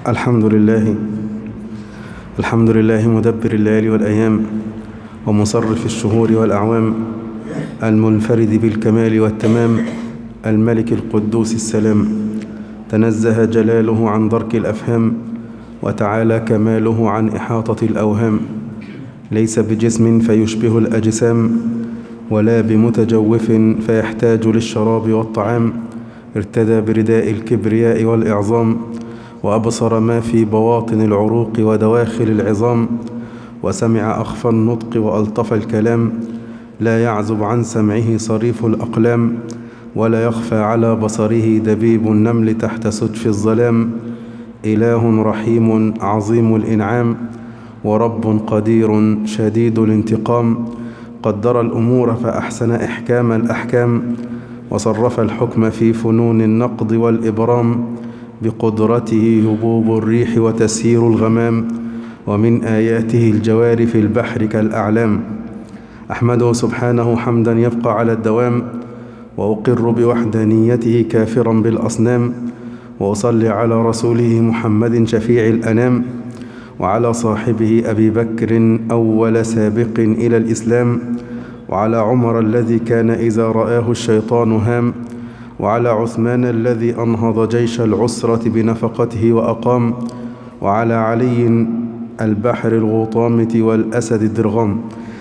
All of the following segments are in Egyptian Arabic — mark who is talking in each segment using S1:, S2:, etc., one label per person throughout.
S1: الحمد لله الحمد لله مدبر الليالي والأيام ومصرف الشهور والأعوام المنفرد بالكمال والتمام الملك القدوس السلام تنزه جلاله عن درك الأفهام وتعالى كماله عن إحاطة الأوهام ليس بجسم فيشبه الأجسام ولا بمتجوف فيحتاج للشراب والطعام ارتدى برداء الكبرياء والإعظام وأبصر ما في بواطن العروق ودواخل العظام وسمع أخفى النطق وألطف الكلام لا يعزب عن سمعه صريف الأقلام ولا يخفى على بصره دبيب النمل تحت سدف الظلام إله رحيم عظيم الإنعام ورب قدير شديد الانتقام قدر الأمور فأحسن إحكام الأحكام وصرف الحكم في فنون النقض والإبرام بقدرته هبوب الريح وتسيير الغمام ومن آياته الجوار في البحر كالأعلام أحمده سبحانه حمدا يبقى على الدوام وأقر بوحدانيته كافرا بالأصنام وأصلي على رسوله محمد شفيع الأنام وعلى صاحبه أبي بكر أول سابق إلى الإسلام وعلى عمر الذي كان إذا رآه الشيطان هام وعلى عثمان الذي أنهض جيش العسرة بنفقته وأقام وعلى علي البحر الغطامة والأسد الدرغام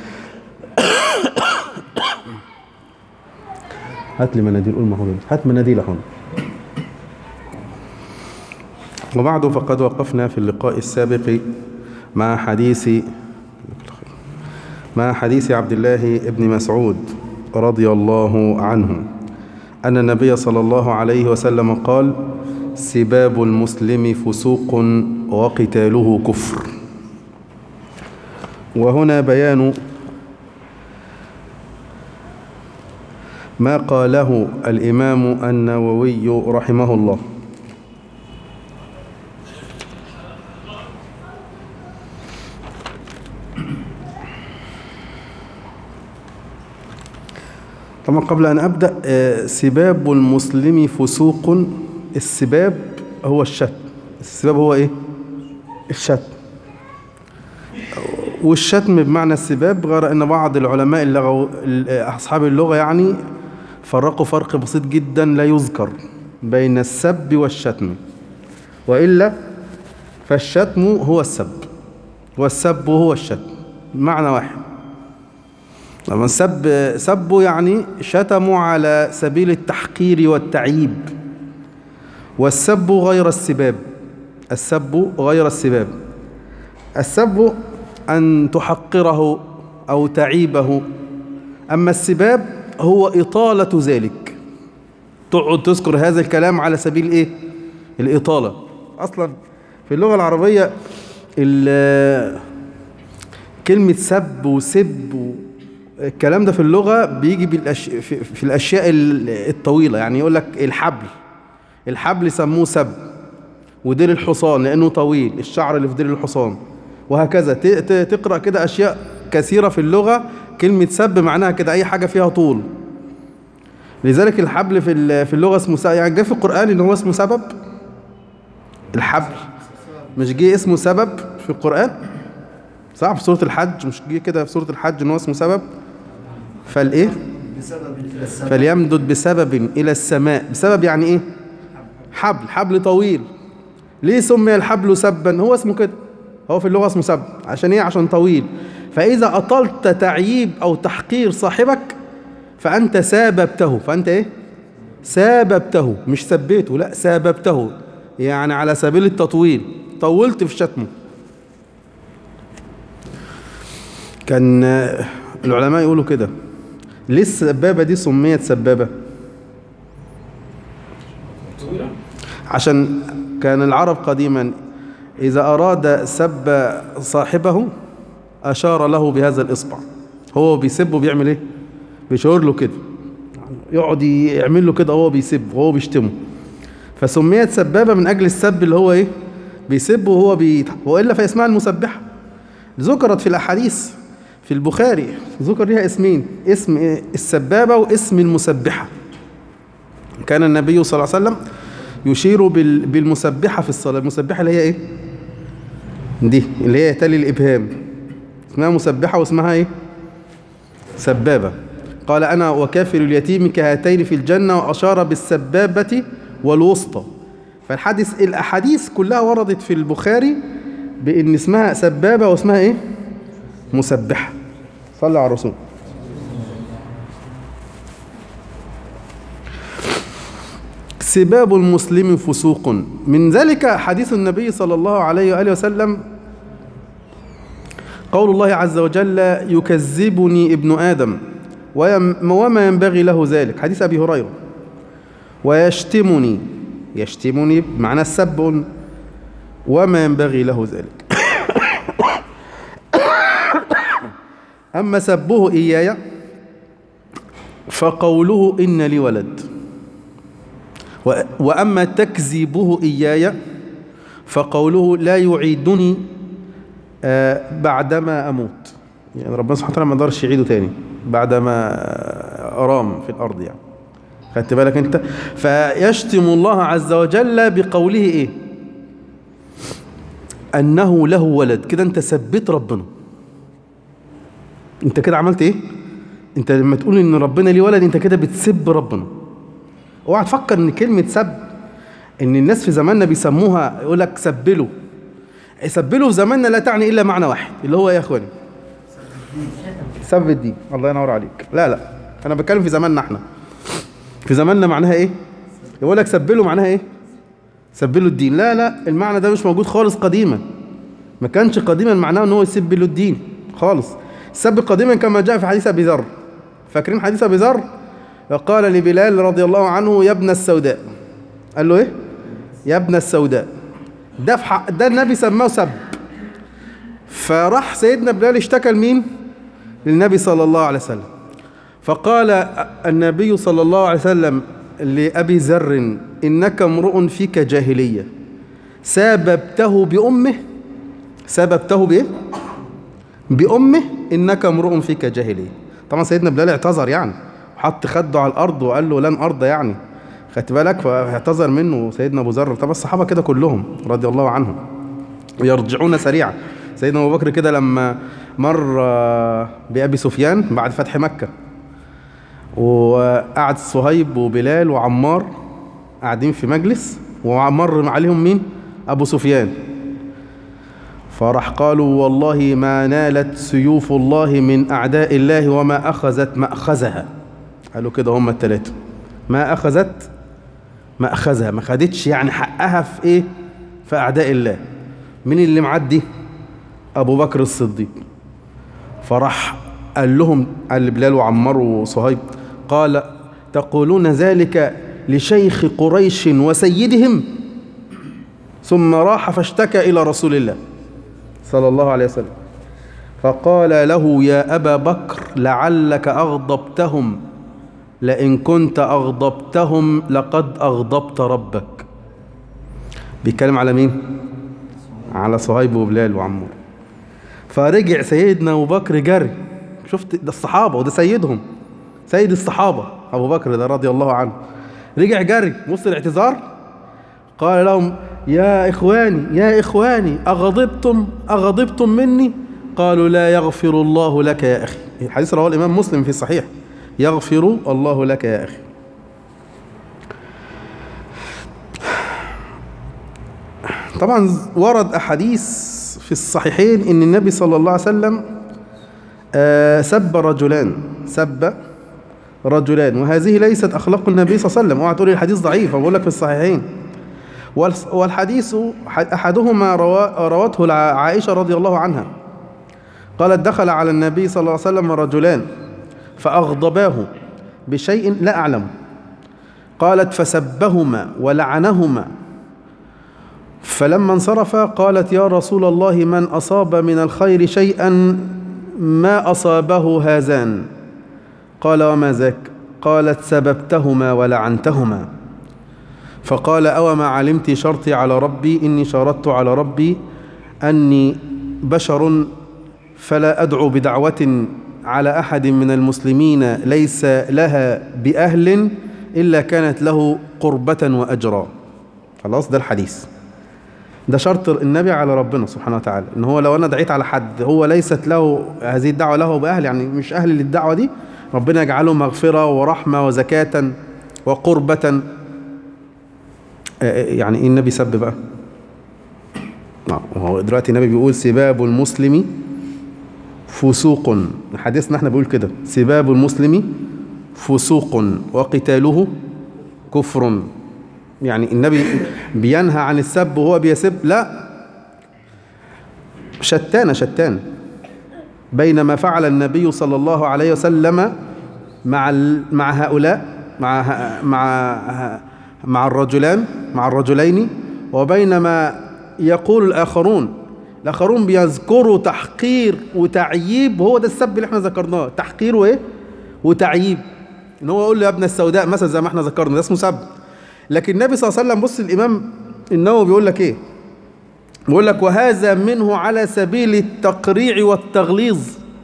S1: هات لي مناديل قول ما هو هات مناديل هون وبعد فقد وقفنا في اللقاء السابق مع حديث مع حديث عبد الله بن مسعود رضي الله عنه أن النبي صلى الله عليه وسلم قال سباب المسلم فسوق وقتاله كفر وهنا بيان ما قاله الإمام النووي رحمه الله طبعا قبل أن أبدأ سباب المسلم فسوق السباب هو الشتم السباب هو إيه؟ الشتم والشتم بمعنى السباب غير أن بعض العلماء اللغو أصحاب اللغة يعني فرقوا فرق بسيط جدا لا يذكر بين السب والشتم وإلا فالشتم هو السب والسب هو الشتم معنى واحد لما سب سبوا يعني شتموا على سبيل التحقير والتعييب والسب غير السباب السب غير السباب السب أن تحقره أو تعيبه أما السباب هو إطالة ذلك تقعد تذكر هذا الكلام على سبيل إيه؟ الإطالة أصلا في اللغة العربية كلمة سب وسب الكلام ده في اللغة بيجي بالأش... في... في الأشياء الطويلة يعني يقول لك الحبل الحبل سموه سب وديل الحصان لأنه طويل الشعر اللي في ديل الحصان وهكذا ت... ت... تقرأ كده أشياء كثيرة في اللغة كلمة سب معناها كده أي حاجة فيها طول لذلك الحبل في في اللغة اسمه سبب يعني جه في القرآن إن هو اسمه سبب الحبل مش جه اسمه سبب في القرآن صح في سورة الحج مش جه كده في سورة الحج إن هو اسمه سبب فالايه فليمدد بسبب الى السماء بسبب يعني ايه حبل حبل طويل ليه سمي الحبل سبا هو اسمه كده هو في اللغه اسمه سب عشان ايه عشان طويل فاذا اطلت تعييب او تحقير صاحبك فانت ساببته فانت ايه ساببته مش سبيته لا ساببته يعني على سبيل التطويل طولت في شتمه كان العلماء يقولوا كده ليه السبابة دي سميت سبابة عشان كان العرب قديما إذا أراد سب صاحبه أشار له بهذا الإصبع هو بيسبه بيعمل إيه بيشاور له كده يقعد يعمل له كده وهو بيسب وهو بيشتمه فسميت سبابة من أجل السب اللي هو إيه بيسب وهو بي وإلا فاسمها المسبحة ذكرت في الأحاديث في البخاري ذكر لها اسمين اسم السبابة واسم المسبحة كان النبي صلى الله عليه وسلم يشير بال- بالمسبحة في الصلاة المسبحة اللي هي ايه دي اللي هي تلي الإبهام اسمها مسبحة واسمها ايه سبابة قال أنا وكافر اليتيم كهاتين في الجنة وأشار بالسبابة والوسطى فالحديث الأحاديث كلها وردت في البخاري بإن اسمها سبابة واسمها إيه؟ مسبحة صلى على الرسول سباب المسلم فسوق من ذلك حديث النبي صلى الله عليه وآله وسلم قول الله عز وجل يكذبني ابن آدم ويم- وما ينبغي له ذلك حديث أبي هريرة ويشتمني يشتمني بمعنى السب وما ينبغي له ذلك أما سبه إياي فقوله إن لي ولد و- وأما تكذيبه إياي فقوله لا يعيدني آه، بعدما أموت يعني ربنا سبحانه وتعالى ما يقدرش يعيده تاني بعدما آه، رام في الأرض يعني خدت بالك أنت فيشتم الله عز وجل بقوله إيه أنه له ولد كده أنت سبيت ربنا أنت كده عملت إيه أنت لما تقول إن ربنا ليه ولد أنت كده بتسب ربنا اوعى تفكر ان كلمه سب ان الناس في زماننا بيسموها يقول لك سبله سبله في زماننا لا تعني الا معنى واحد اللي هو إيه يا اخواني سب الدين الله ينور عليك لا لا انا بتكلم في زماننا احنا في زماننا معناها ايه يقول لك سبله معناها ايه سبله الدين لا لا المعنى ده مش موجود خالص قديما ما كانش قديما معناه ان هو يسب له الدين خالص السب قديما كما جاء في حديث ابي ذر فاكرين حديث ابي ذر وقال لبلال رضي الله عنه يا ابن السوداء قال له ايه يا ابن السوداء ده في حق ده النبي سماه سب فراح سيدنا بلال اشتكى لمين للنبي صلى الله عليه وسلم فقال النبي صلى الله عليه وسلم لأبي ذر إنك امرؤ فيك جاهلية ساببته بأمه سببته بإيه؟ بأمه إنك امرؤ فيك جاهلية طبعا سيدنا بلال اعتذر يعني حط خده على الأرض وقال له لن أرضى يعني خدت بالك فاعتذر منه سيدنا أبو ذر طبعا الصحابة كده كلهم رضي الله عنهم ويرجعون سريعا سيدنا أبو بكر كده لما مر آه، بأبي سفيان بعد فتح مكة وقعد صهيب وبلال وعمار قاعدين في مجلس ومر عليهم مين أبو سفيان فراح قالوا والله ما نالت سيوف الله من أعداء الله وما أخذت مأخذها قالوا كده هم الثلاثة ما أخذت ما أخذها ما خدتش يعني حقها في إيه في أعداء الله مين اللي معدي أبو بكر الصديق فراح قال لهم قال بلال وعمار وصهيب قال تقولون ذلك لشيخ قريش وسيدهم ثم راح فاشتكى إلى رسول الله صلى الله عليه وسلم فقال له يا أبا بكر لعلك أغضبتهم لئن كنت أغضبتهم لقد أغضبت ربك بيتكلم على مين؟ على صهيب وبلال وعمور فرجع سيدنا أبو بكر جري شفت ده الصحابة وده سيدهم سيد الصحابة أبو بكر ده رضي الله عنه رجع جري وسط الاعتذار قال لهم يا إخواني يا إخواني أغضبتم أغضبتم مني قالوا لا يغفر الله لك يا أخي الحديث رواه الإمام مسلم في الصحيح يغفر الله لك يا أخي طبعا ورد أحاديث في الصحيحين إن النبي صلى الله عليه وسلم آه، سب رجلان سب رجلان وهذه ليست أخلاق النبي صلى الله عليه وسلم اوعى تقولي الحديث ضعيف بقول لك في الصحيحين والس- والحديث أحدهما روا- روته الع- عائشة رضي الله عنها قالت دخل على النبي صلى الله عليه وسلم رجلان فأغضباه بشيء لا أعلم قالت فسبهما ولعنهما فلما انصرف قالت يا رسول الله من أصاب من الخير شيئا ما أصابه هذان قال وما ذاك قالت سببتهما ولعنتهما فقال أوما علمت شرطي على ربي إني شرطت على ربي أني بشر فلا أدعو بدعوة على أحد من المسلمين ليس لها بأهل إلا كانت له قربة وأجرا خلاص ده الحديث ده شرط النبي على ربنا سبحانه وتعالى ان هو لو انا دعيت على حد هو ليست له هذه الدعوه له باهل يعني مش اهل للدعوه دي ربنا يجعله مغفره ورحمه وزكاه وقربه آه، يعني ايه النبي سب بقى آه، هو دلوقتي النبي بيقول سباب المسلم فسوق حديثنا احنا بيقول كده سباب المسلم فسوق وقتاله كفر يعني النبي بينهى عن السب وهو بيسب لا شتان شتان بين ما فعل النبي صلى الله عليه وسلم مع ال- مع هؤلاء مع ه- مع ه- مع الرجلان مع الرجلين وبين ما يقول الآخرون الآخرون بيذكروا تحقير وتعييب هو ده السب اللي احنا ذكرناه تحقير وايه وتعييب ان هو يقول له يا ابن السوداء مثلا زي ما احنا ذكرنا ده اسمه سب لكن النبي صلى الله عليه وسلم بص الامام النووي بيقول لك ايه بيقول لك وهذا منه على سبيل التقريع والتغليظ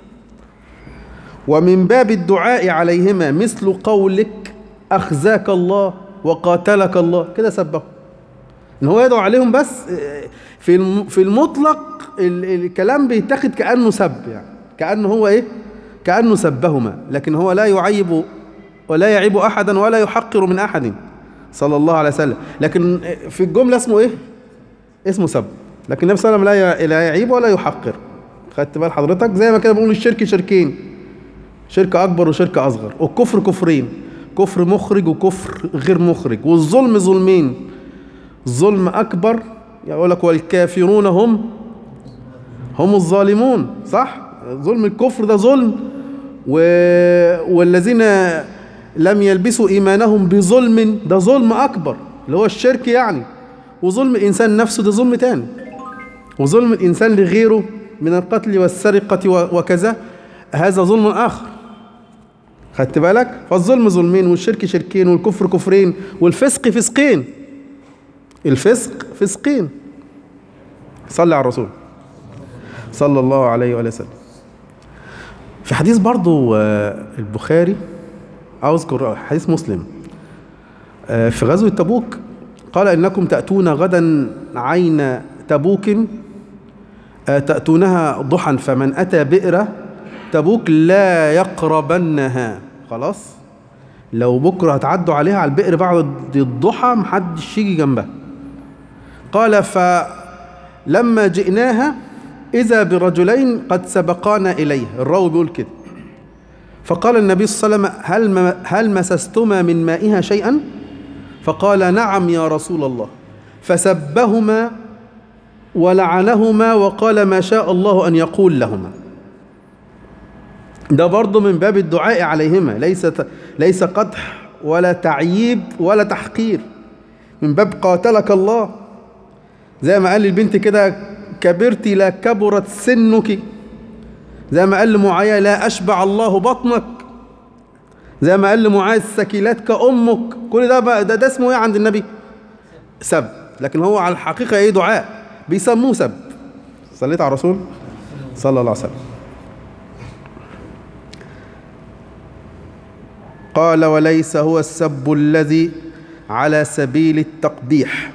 S1: ومن باب الدعاء عليهما مثل قولك أخزاك الله وقاتلك الله كده سبه إن هو يدعو عليهم بس آه، في الم- في المطلق ال- الكلام بيتاخد كأنه سب يعني كأنه هو إيه كأنه سبهما لكن هو لا يعيب ولا يعيب أحدا ولا يحقر من أحد صلى الله عليه وسلم لكن في الجملة اسمه إيه اسمه سب لكن النبي صلى الله عليه وسلم لا ي- لا يعيب ولا يحقر خدت بال حضرتك زي ما كده بنقول الشرك شركين شرك اكبر وشرك اصغر والكفر كفرين كفر مخرج وكفر غير مخرج والظلم ظلمين ظلم اكبر يقول لك والكافرون هم هم الظالمون صح ظلم الكفر ده ظلم و... والذين لم يلبسوا ايمانهم بظلم ده ظلم اكبر اللي هو الشرك يعني وظلم الانسان نفسه ده ظلم تاني وظلم الانسان لغيره من القتل والسرقه و- وكذا هذا ظلم اخر خدت بالك فالظلم ظلمين والشرك شركين والكفر كفرين والفسق فسقين الفسق فسقين صلي على الرسول صلى الله عليه وآله وسلم في حديث برضو آه، البخاري أذكر حديث مسلم آه، في غزوة تبوك قال إنكم تأتون غدا عين تبوك آه، تأتونها ضحى فمن أتى بئر تبوك لا يقربنها خلاص لو بكرة هتعدوا عليها على البئر بعد الضحى محدش يجي جنبها قال فلما جئناها إذا برجلين قد سبقانا إليه الراوي بيقول كده فقال النبي صلى الله عليه وسلم هل, م- هل مسستما من مائها شيئا فقال نعم يا رسول الله فسبهما ولعنهما وقال ما شاء الله أن يقول لهما ده برضه من باب الدعاء عليهما ليس ليس قدح ولا تعييب ولا تحقير من باب قاتلك الله زي ما قال للبنت كده كبرت لا كبرت سنك زي ما قال لمعاية لا أشبع الله بطنك زي ما قال لمعاذ سكيلتك أمك كل ده بقى ده, ده اسمه إيه عند النبي سب لكن هو على الحقيقة إيه دعاء بيسموه سب صليت على الرسول صلى الله عليه وسلم قال وليس هو السب الذي على سبيل التقبيح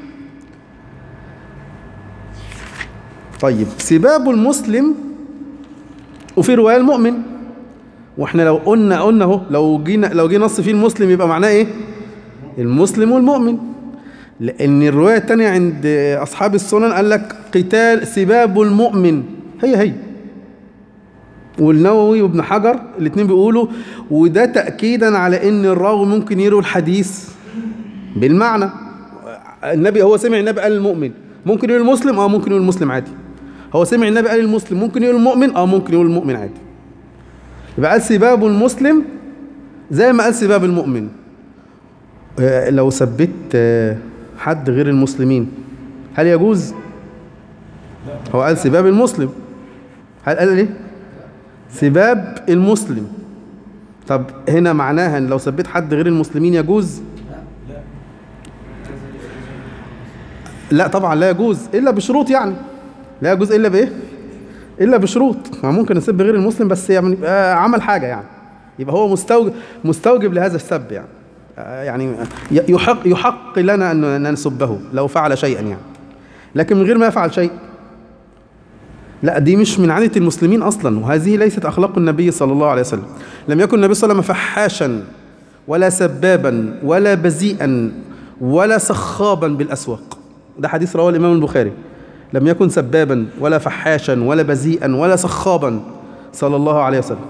S1: طيب سباب المسلم وفي رواية المؤمن واحنا لو قلنا قلنا اهو لو جينا لو جه نص فيه المسلم يبقى معناه ايه المسلم والمؤمن لان الروايه الثانيه عند اصحاب السنن قال لك قتال سباب المؤمن هي هي والنووي وابن حجر الاثنين بيقولوا وده تاكيدا على ان الراوي ممكن يروي الحديث بالمعنى النبي هو سمع النبي قال المؤمن ممكن يقول المسلم اه ممكن يقول المسلم عادي هو سمع النبي قال المسلم ممكن يقول المؤمن اه ممكن يقول المؤمن عادي يبقى قال سباب المسلم زي ما قال سباب المؤمن آه، لو سبت آه، حد غير المسلمين هل يجوز هو قال سباب المسلم هل قال ايه سباب المسلم طب هنا معناها ان لو سبيت حد غير المسلمين يجوز لا طبعا لا يجوز الا بشروط يعني لا يجوز الا بايه الا بشروط ما ممكن يسب غير المسلم بس يعني يبقى عمل حاجه يعني يبقى هو مستوجب مستوجب لهذا السب يعني آه، يعني ي- يحق يحق لنا ان أن نسبه لو فعل شيئا يعني لكن من غير ما يفعل شيء لا دي مش من عادة المسلمين أصلا وهذه ليست أخلاق النبي صلى الله عليه وسلم لم يكن النبي صلى الله عليه وسلم فحاشا ولا سبابا ولا بذيئا ولا سخابا بالأسواق ده حديث رواه الإمام البخاري لم يكن سبابا ولا فحاشا ولا بذيئا ولا سخابا صلى الله عليه وسلم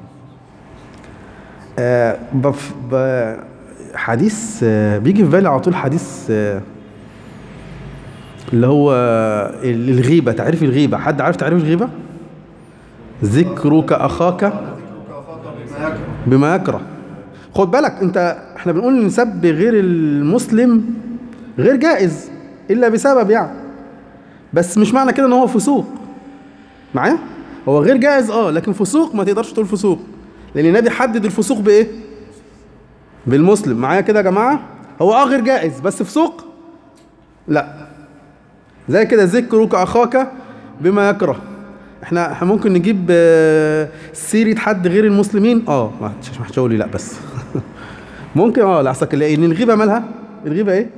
S1: آه بف ب حديث آه بيجي في بالي على طول حديث آه اللي هو الغيبة تعريف الغيبة حد عارف تعريف الغيبة ذكرك أخاك بما يكره خد بالك انت احنا بنقول ان سب غير المسلم غير جائز الا بسبب يعني بس مش معنى كده ان هو فسوق معايا هو غير جائز اه لكن فسوق ما تقدرش تقول فسوق لان النبي حدد الفسوق بايه بالمسلم معايا كده يا جماعه هو اه غير جائز بس فسوق لا زي كده ذكرك اخاك بما يكره احنا احنا ممكن نجيب آه، سيره حد غير المسلمين اه ما مش مش هقول لي لا بس ممكن اه لا اصلك لان الغيبه مالها الغيبه ايه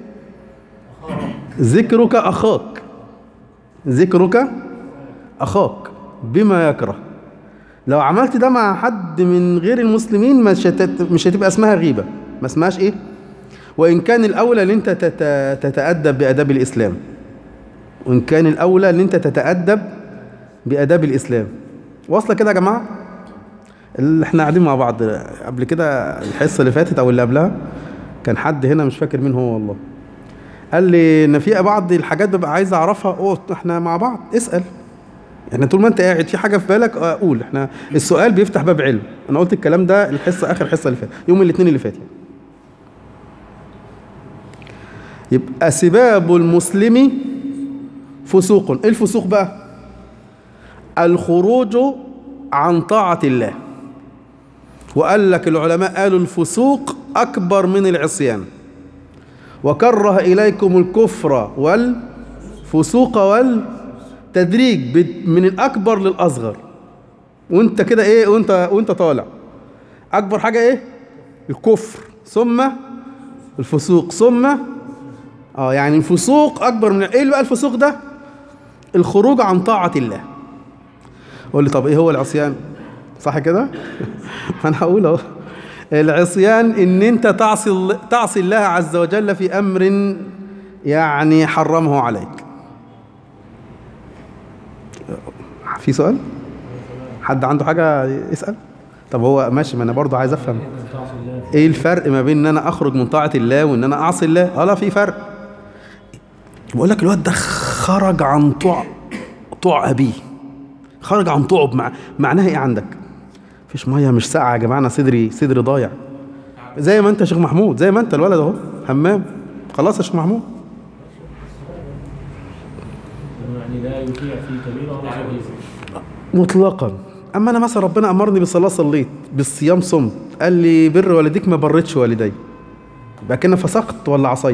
S1: ذكرك اخاك ذكرك اخاك بما يكره لو عملت ده مع حد من غير المسلمين مش هتت- مش هتبقى اسمها غيبه ما اسمهاش ايه وان كان الاولى ان انت تت- تتادب باداب الاسلام وان كان الاولى ان انت تتادب باداب الاسلام واصله كده يا جماعه اللي احنا قاعدين مع بعض قبل كده الحصه اللي فاتت او اللي قبلها كان حد هنا مش فاكر مين هو والله قال لي ان في بعض الحاجات ببقى عايز اعرفها اوه احنا مع بعض اسال يعني طول ما انت قاعد في حاجه في بالك اه، قول احنا السؤال بيفتح باب علم انا قلت الكلام ده الحصه اخر حصه اللي فاتت يوم الاثنين اللي فات يعني. يبقى سباب المسلم فسوق ايه الفسوق بقى الخروج عن طاعة الله وقال لك العلماء قالوا الفسوق أكبر من العصيان وكره إليكم الكفر والفسوق والتدريج بت- من الأكبر للأصغر وانت كده ايه وانت وانت طالع أكبر حاجة ايه الكفر ثم الفسوق ثم اه يعني الفسوق أكبر من ايه اللي بقى الفسوق ده الخروج عن طاعة الله قول لي طب ايه هو العصيان صح كده انا هقول اهو العصيان ان انت تعصي الله- تعصي الله عز وجل في امر يعني حرمه عليك في سؤال حد عنده حاجه يسال طب هو ماشي ما انا برضه عايز افهم ايه الفرق ما بين ان انا اخرج من طاعه الله وان انا اعصي الله اه لا في فرق بقول لك الواد ده خرج عن طوع طوع ابيه خرج عن طوعه بمع... معناها ايه عندك مفيش ميه مش ساقعه يا جماعه انا صدري صدري ضايع زي ما انت يا شيخ محمود زي ما انت الولد اهو حمام خلاص يا شيخ محمود
S2: يعني لا يطيع في كبيرة ولا صغيرة
S1: مطلقا اما انا مثلا ربنا امرني بالصلاه صليت بالصيام صمت قال لي بر والديك ما برتش والدي يبقى كده فسقت ولا عصيت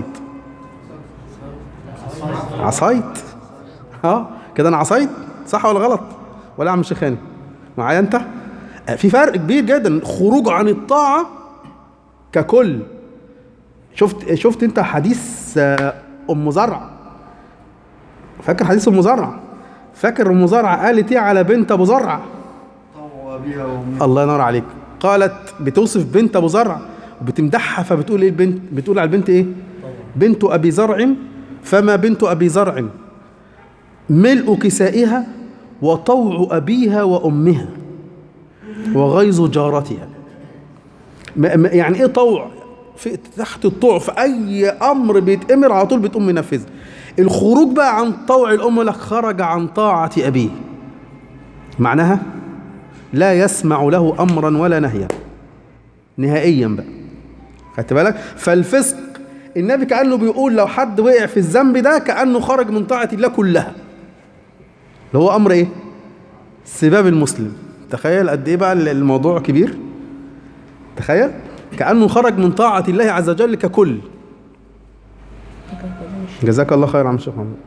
S1: عصيت اه كده انا عصيت صح ولا غلط ولا يا عم شيخاني معايا انت آه، في فرق كبير جدا خروج عن الطاعه ككل شفت شفت انت حديث آه، ام زرع فاكر حديث ام زرع فاكر ام زرع قالت ايه على بنت ابو زرع
S3: طوى بها وم-
S1: الله ينور عليك قالت بتوصف بنت ابو زرع وبتمدحها فبتقول ايه البنت بتقول على البنت ايه بنت ابي زرع فما بنت ابي زرع ملء كسائها وطوع ابيها وامها وغيظ جارتها م- م- يعني ايه طوع في تحت الطوع في اي امر بيتامر على طول بتقوم منفذه الخروج بقى عن طوع الام لك خرج عن طاعه ابيه معناها لا يسمع له امرا ولا نهيا نهائيا بقى خدت بالك فالفسق النبي كانه بيقول لو حد وقع في الذنب ده كانه خرج من طاعه الله كلها اللي هو امر ايه سباب المسلم تخيل قد ايه بقى الموضوع كبير تخيل كانه خرج من طاعه الله عز وجل ككل جزاك الله خير يا عم الشيخ محمد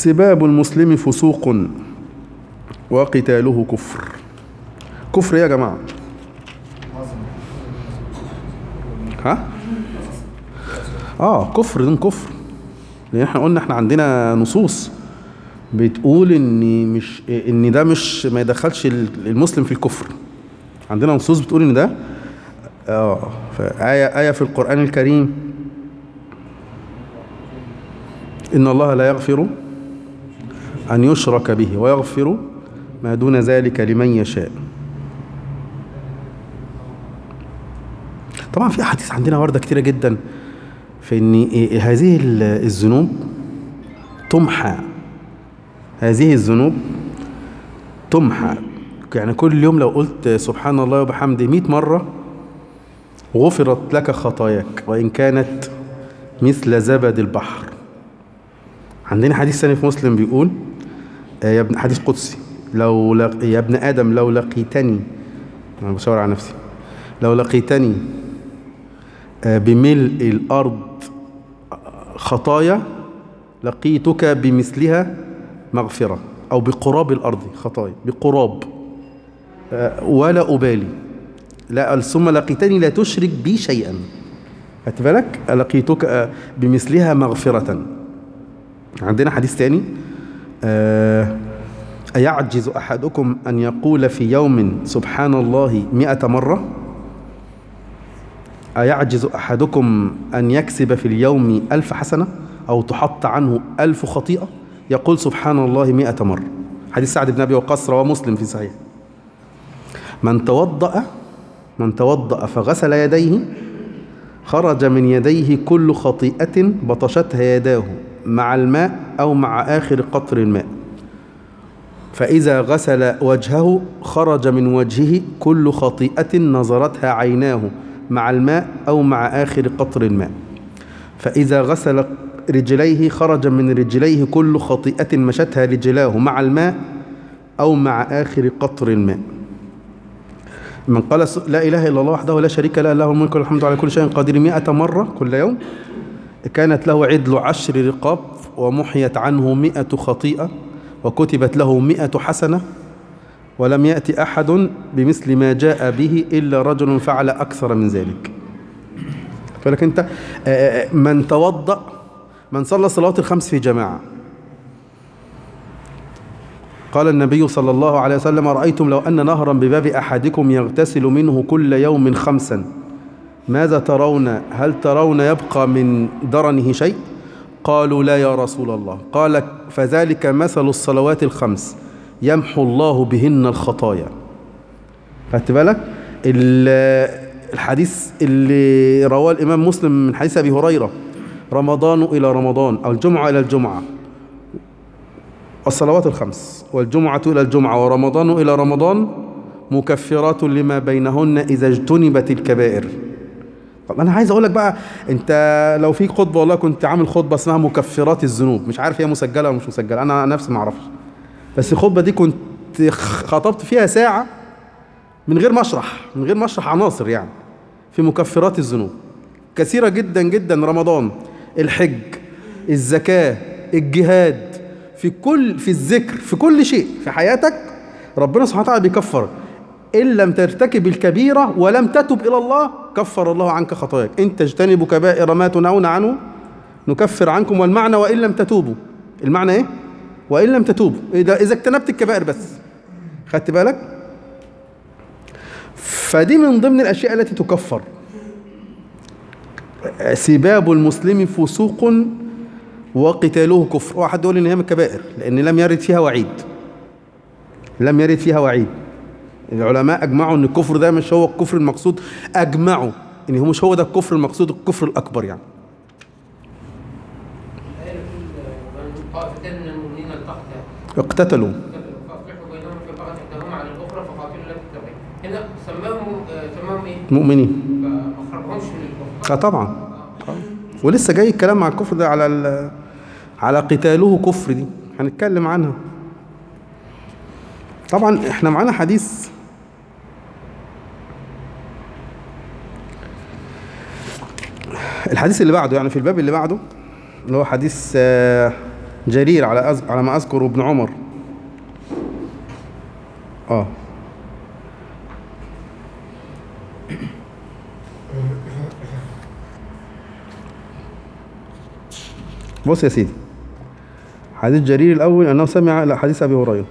S1: سباب المسلم فسوق وقتاله كفر كفر إيه يا جماعة ها اه كفر دين كفر لان احنا قلنا احنا عندنا نصوص بتقول ان مش ان ده مش ما يدخلش المسلم في الكفر عندنا نصوص بتقول ان ده اه فآية آية في القرآن الكريم إن الله لا يغفر أن يشرك به ويغفر ما دون ذلك لمن يشاء طبعا في أحاديث عندنا واردة كتيرة جدا في أن هذه الذنوب تمحى هذه الذنوب تمحى يعني كل يوم لو قلت سبحان الله وبحمده 100 مرة غفرت لك خطاياك وإن كانت مثل زبد البحر عندنا حديث ثاني في مسلم بيقول آه، يا ابن حديث قدسي لو لق... يا ابن آدم لو لقيتني أنا بشاور على نفسي لو لقيتني آه، بملء الأرض خطايا لقيتك بمثلها مغفرة أو بقراب الأرض خطايا بقراب آه، ولا أبالي لا ثم لقيتني لا تشرك بي شيئا خدت بالك لقيتك آه، بمثلها مغفرة عندنا حديث تاني آه، أيعجز أحدكم أن يقول في يوم سبحان الله مئة مرة أيعجز أحدكم أن يكسب في اليوم ألف حسنة أو تحط عنه ألف خطيئة يقول سبحان الله مئة مرة حديث سعد بن أبي وقاص رواه مسلم في صحيح من توضأ من توضأ فغسل يديه خرج من يديه كل خطيئة بطشتها يداه مع الماء أو مع آخر قطر الماء فإذا غسل وجهه خرج من وجهه كل خطيئة نظرتها عيناه مع الماء أو مع آخر قطر الماء فإذا غسل رجليه خرج من رجليه كل خطيئة مشتها رجلاه مع الماء أو مع آخر قطر الماء من قال س- لا إله إلا الله وحده لا شريك له له الملك والحمد على كل شيء قدير مئة مرة كل يوم كانت له عدل عشر رقاب ومحيت عنه مئة خطيئة وكتبت له مئة حسنة ولم يأتي أحد بمثل ما جاء به إلا رجل فعل أكثر من ذلك فلك أنت آه، آه، من توضأ من صلى الصلوات الخمس في جماعة قال النبي صلى الله عليه وسلم رأيتم لو أن نهرا بباب أحدكم يغتسل منه كل يوم خمسا ماذا ترون هل ترون يبقى من درنه شيء قالوا لا يا رسول الله قال فذلك مثل الصلوات الخمس يمحو الله بهن الخطايا خدت بالك ال- الحديث اللي رواه الإمام مسلم من حديث أبي هريرة رمضان إلى رمضان أو الجمعة إلى الجمعة الصلوات الخمس والجمعة إلى الجمعة ورمضان إلى رمضان مكفرات لما بينهن إذا اجتنبت الكبائر طب أنا عايز أقول لك بقى أنت لو في خطبة والله كنت عامل خطبة اسمها مكفرات الذنوب مش عارف هي مسجلة ولا مش مسجلة أنا نفسي ما أعرفش بس الخطبة دي كنت خطبت فيها ساعة من غير ما أشرح من غير ما أشرح عناصر يعني في مكفرات الذنوب كثيرة جدا جدا رمضان الحج الزكاة الجهاد في كل في الذكر في كل شيء في حياتك ربنا سبحانه وتعالى بيكفر إن لم ترتكب الكبيرة ولم تتب إلى الله كفر الله عنك خطاياك إن تجتنبوا كبائر ما تنهون عنه نكفر عنكم والمعنى وإن لم تتوبوا المعنى إيه؟ وإن لم تتوبوا إذا إذا اجتنبت الكبائر بس خدت بالك؟ فدي من ضمن الأشياء التي تكفر سباب المسلم فسوق وقتاله كفر واحد يقول ان هي من الكبائر لان لم يرد فيها وعيد لم يرد فيها وعيد العلماء اجمعوا ان الكفر ده مش هو الكفر المقصود اجمعوا ان هو مش هو ده الكفر المقصود الكفر الاكبر يعني
S4: طائفتين من المؤمنين التقتا
S1: اقتتلوا
S4: فاصلحوا بينهم في بغت احداهما على الاخرى فقاتلوا التي تبغي هنا سماهم آه، سماهم ايه؟
S1: مؤمنين
S4: فما خرجهمش من الكفر
S1: اه طبعا طبعاً. ولسه جاي الكلام مع الكفر ده على ال- على قتاله كفر دي هنتكلم عنها طبعا احنا معانا حديث الحديث اللي بعده يعني في الباب اللي بعده اللي هو حديث آه، جرير على أز... على ما اذكر ابن عمر اه بص يا سيدي حديث جرير الاول انه سمع لا حديث ابي هريره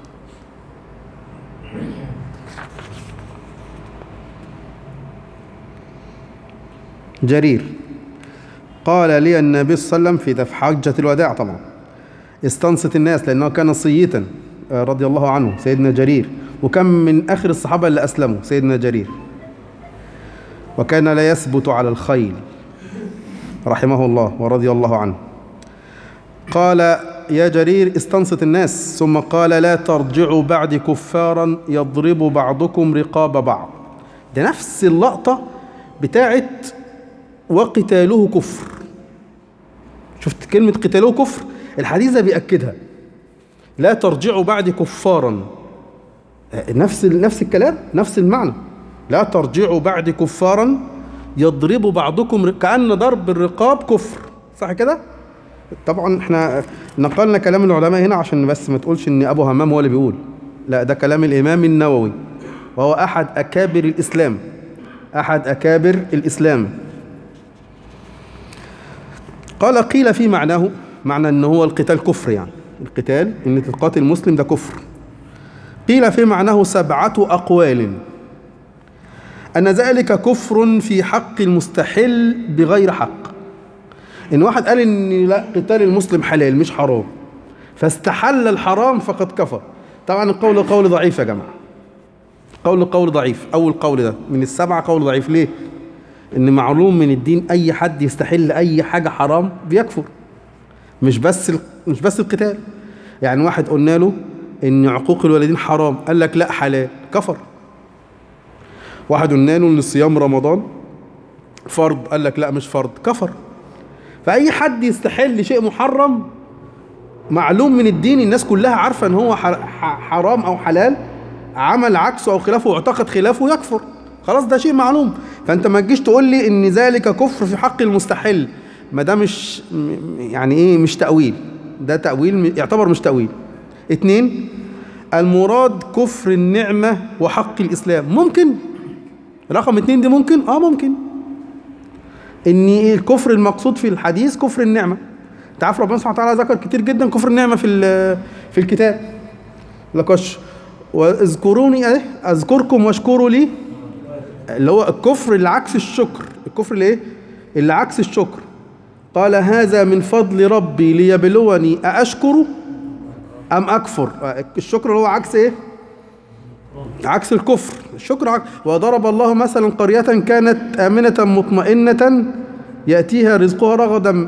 S1: جرير قال لي النبي صلى الله عليه وسلم في دف حجة الوداع طبعا استنصت الناس لأنه كان صيتا آه، رضي الله عنه سيدنا جرير وكان من آخر الصحابة اللي أسلموا سيدنا جرير وكان لا يثبت على الخيل رحمه الله ورضي الله عنه قال يا جرير استنصت الناس ثم قال لا ترجعوا بعد كفارا يضرب بعضكم رقاب بعض ده نفس اللقطة بتاعت وقتاله كفر شفت كلمة قتاله كفر الحديث ده بيأكدها لا ترجعوا بعد كفارا آه، نفس نفس الكلام نفس المعنى لا ترجعوا بعد كفارا يضرب بعضكم ر- كأن ضرب الرقاب كفر صح كده؟ طبعا احنا نقلنا كلام العلماء هنا عشان بس ما تقولش ان ابو همام هو اللي بيقول لا ده كلام الامام النووي وهو احد اكابر الاسلام احد اكابر الاسلام قال قيل في معناه معنى ان هو القتال كفر يعني القتال ان تقاتل مسلم ده كفر قيل في معناه سبعة أقوال أن ذلك كفر في حق المستحل بغير حق إن واحد قال إن لا قتال المسلم حلال مش حرام فاستحل الحرام فقد كفر طبعا القول قول ضعيف يا جماعة قول قول ضعيف أول قول ده من السبعة قول ضعيف ليه؟ إن معلوم من الدين أي حد يستحل أي حاجة حرام بيكفر مش بس ال- مش بس القتال يعني واحد قلنا له ان عقوق الوالدين حرام قال لك لا حلال كفر واحد قلنا له ان صيام رمضان فرض قال لك لا مش فرض كفر فاي حد يستحل شيء محرم معلوم من الدين الناس كلها عارفه ان هو ح- ح- حرام او حلال عمل عكسه او خلافه واعتقد خلافه يكفر خلاص ده شيء معلوم فانت ما تجيش تقول لي ان ذلك كفر في حق المستحل ما ده مش م- يعني ايه مش تاويل ده تاويل م- يعتبر مش تاويل اتنين المراد كفر النعمه وحق الاسلام ممكن رقم اتنين دي ممكن اه ممكن ان الكفر المقصود في الحديث كفر النعمه انت عارف ربنا سبحانه وتعالى ذكر كتير جدا كفر النعمه في ال- في الكتاب لكش واذكروني ايه اذكركم واشكروا لي اللي هو الكفر اللي عكس الشكر الكفر اللي ايه اللي عكس الشكر قال هذا من فضل ربي ليبلوني أأشكر أم أكفر الشكر اللي هو عكس ايه عكس الكفر الشكر عكس وضرب الله مثلا قرية كانت آمنة مطمئنة يأتيها رزقها رغدا
S3: كل مكان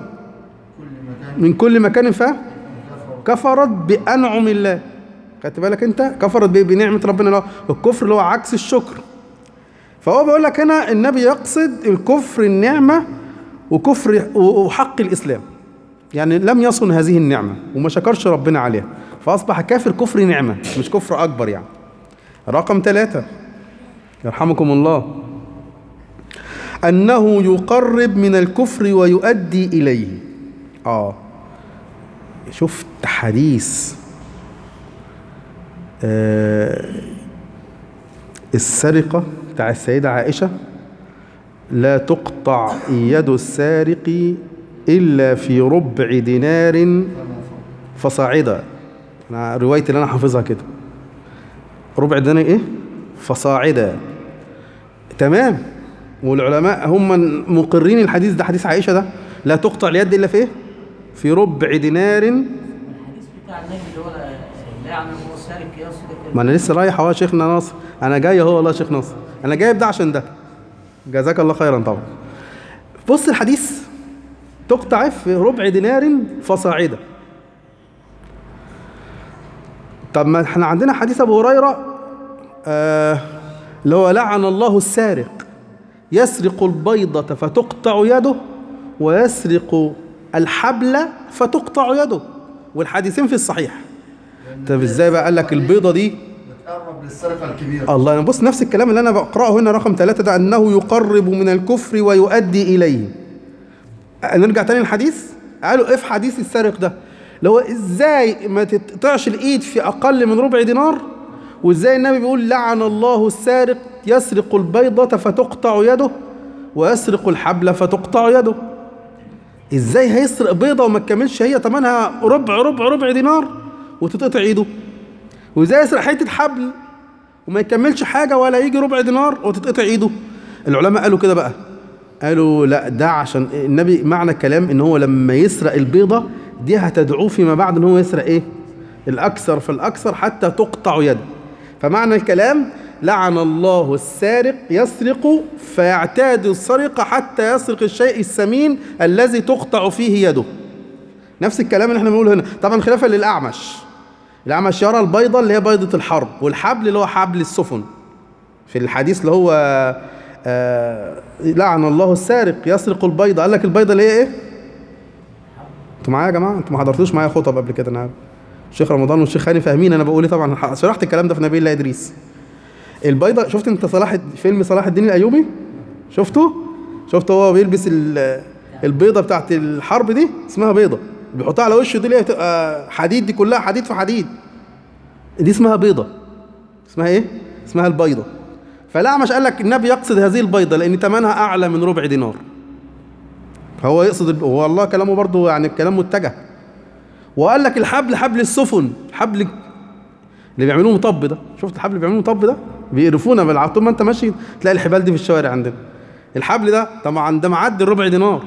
S1: من كل مكان ف كفرت بأنعم الله خدت بالك انت كفرت ب- بنعمة ربنا اللي هو الكفر اللي هو عكس الشكر فهو بيقول لك هنا النبي يقصد الكفر النعمة وكفر وحق الإسلام يعني لم يصن هذه النعمة وما شكرش ربنا عليها فأصبح كافر كفر نعمة مش كفر أكبر يعني رقم ثلاثة يرحمكم الله أنه يقرب من الكفر ويؤدي إليه آه شفت حديث آه السرقة بتاع السيدة عائشة لا تقطع يد السارق إلا في ربع دينار فصاعدا أنا روايتي اللي أنا حافظها كده ربع دينار إيه؟ فصاعدا تمام والعلماء هم مقرين الحديث ده حديث عائشة ده لا تقطع اليد إلا في إيه؟ في ربع دينار
S5: الحديث بتاع النبي اللي هو لا يعني هو سارق يصدق
S1: ما انا لسه رايح اهو يا شيخنا ناصر انا جاي اهو والله يا شيخ ناصر انا جايب ده عشان ده جزاك الله خيرا طبعا بص الحديث تقطع في ربع دينار فصاعدا طب ما احنا عندنا حديث ابو هريره آه اللي هو لعن الله السارق يسرق البيضة فتقطع يده ويسرق الحبل فتقطع يده والحديثين في الصحيح طب ازاي بقى قال لك البيضة دي
S3: بتقرب للسرقة الكبيرة
S1: الله بص نفس الكلام اللي انا بقراه هنا رقم ثلاثة ده انه يقرب من الكفر ويؤدي اليه نرجع تاني للحديث قالوا ايه في حديث السارق ده اللي هو ازاي ما تقطعش الايد في اقل من ربع دينار وازاي النبي بيقول لعن الله السارق يسرق البيضة فتقطع يده ويسرق الحبل فتقطع يده ازاي هيسرق بيضة وما تكملش هي تمنها ربع ربع ربع دينار وتتقطع ايده وازاي يسرق حتة حبل وما يكملش حاجة ولا يجي ربع دينار وتتقطع ايده العلماء قالوا كده بقى قالوا لا ده عشان النبي معنى الكلام ان هو لما يسرق البيضة دي هتدعوه فيما بعد ان هو يسرق ايه الاكثر فالاكثر حتى تقطع يده فمعنى الكلام لعن الله السارق يسرق فيعتاد السرقة حتى يسرق الشيء الثمين الذي تقطع فيه يده نفس الكلام اللي احنا بنقوله هنا طبعا خلافا للأعمش الأعمش يرى البيضة اللي هي بيضة الحرب والحبل اللي هو حبل السفن في الحديث اللي هو آه لعن الله السارق يسرق البيضة قال لك البيضة اللي هي ايه انتوا معايا يا جماعة انتوا ما حضرتوش معايا خطب قبل كده انا عارف الشيخ رمضان والشيخ هاني فاهمين انا بقول ايه طبعا شرحت الكلام ده في نبي الله ادريس البيضة شفت انت صلاح فيلم صلاح الدين الايوبي شفته شفته هو بيلبس ال- البيضة بتاعت الحرب دي اسمها بيضة بيحطها على وشه دي اللي هي بتبقى حديد دي كلها حديد في حديد دي اسمها بيضة اسمها ايه اسمها البيضة فالأعمش قال لك النبي يقصد هذه البيضة لأن ثمنها أعلى من ربع دينار هو يقصد ال- هو الله كلامه برضه يعني الكلام متجه وقال لك الحبل حبل السفن حبل اللي بيعملوه مطب ده شفت الحبل اللي بيعملوه مطب ده بيقرفونا بالع- طول ما انت ماشي تلاقي الحبال دي في الشوارع عندنا الحبل ده طبعا ده معدي الربع دينار